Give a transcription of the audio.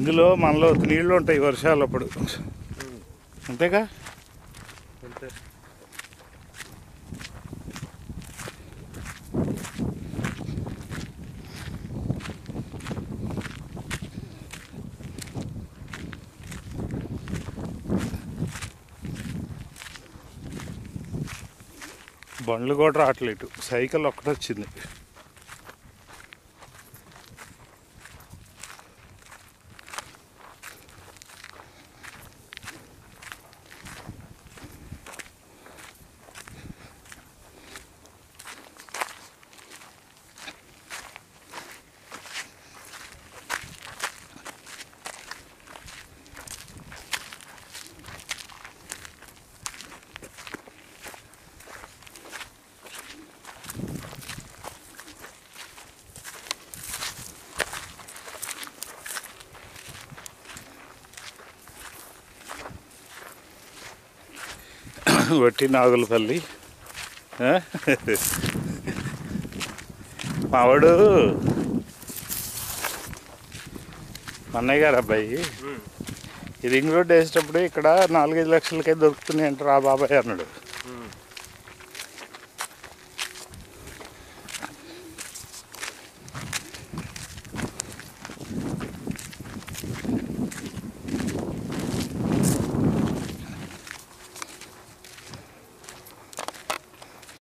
ఇందులో మనలో నీళ్లు ఉంటాయి వర్షాలు అప్పుడు అంతేగా అంతే బండ్లు కూడా రావట్లేదు సైకిల్ ఒక్కటి వచ్చింది వట్టి నాగులపల్లి ఆ? మావాడు మా అన్నయ్య గారు అబ్బాయి ఈ రింగ్ రోడ్ వేసేటప్పుడు ఇక్కడ నాలుగైదు లక్షలకే దొరుకుతున్నాయి అంటారు ఆ బాబాయ్ అన్నాడు